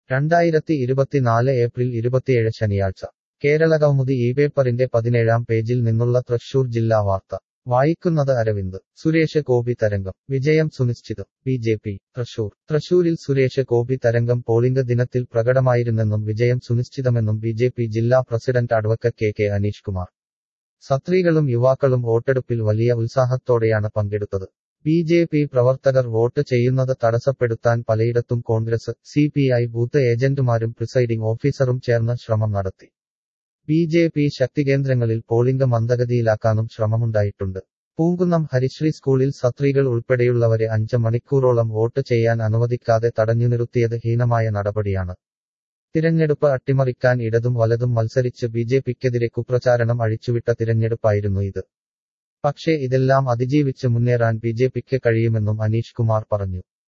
രണ്ടായിരത്തി ഇരുപത്തിനാല് ഏപ്രിൽ ഇരുപത്തിയേഴ് ശനിയാഴ്ച കേരള കൗമുദി ഈ പേപ്പറിന്റെ പതിനേഴാം പേജിൽ നിന്നുള്ള തൃശൂർ ജില്ലാ വാർത്ത വായിക്കുന്നത് അരവിന്ദ് സുരേഷ് ഗോപി തരംഗം വിജയം സുനിശ്ചിതം ബി ജെ പി തൃശൂർ തൃശൂരിൽ സുരേഷ് ഗോപി തരംഗം പോളിംഗ് ദിനത്തിൽ പ്രകടമായിരുന്നെന്നും വിജയം സുനിശ്ചിതമെന്നും ബി ജെ പി ജില്ലാ president advocate K K Aneesh Kumar സത്രീകളും യുവാക്കളും വോട്ടെടുപ്പിൽ വലിയ ഉത്സാഹത്തോടെയാണ് പങ്കെടുത്തത് ബി ജെ പി പ്രവർത്തകർ വോട്ട് ചെയ്യുന്നത് തടസ്സപ്പെടുത്താൻ പലയിടത്തും Congress C P I booth ഏജന്റുമാരും പ്രിസൈഡിംഗ് ഓഫീസറും ചേർന്ന് ശ്രമം നടത്തി ബി ജെ പി ശക്തികേന്ദ്രങ്ങളിൽ പോളിംഗ് മന്ദഗതിയിലാക്കാനും ശ്രമമുണ്ടായിട്ടുണ്ട് പൂങ്കുന്നം ഹരിശ്രീ സ്കൂളിൽ സത്രീകൾ ഉൾപ്പെടെയുള്ളവരെ അഞ്ച് മണിക്കൂറോളം വോട്ട് ചെയ്യാൻ അനുവദിക്കാതെ തടഞ്ഞു നിർത്തിയത് ഹീനമായ നടപടിയാണ് തിരഞ്ഞെടുപ്പ് അട്ടിമറിക്കാൻ ഇടതും വലതും മത്സരിച്ച് ബി ജെ പിക്കെതിരെ കുപ്രചാരണം അഴിച്ചുവിട്ട തിരഞ്ഞെടുപ്പായിരുന്നു ഇത് പക്ഷേ ഇതെല്ലാം അതിജീവിച്ച് മുന്നേറാൻ ബി ജെ പിക്ക് കഴിയുമെന്നും അനീഷ് കുമാർ പറഞ്ഞു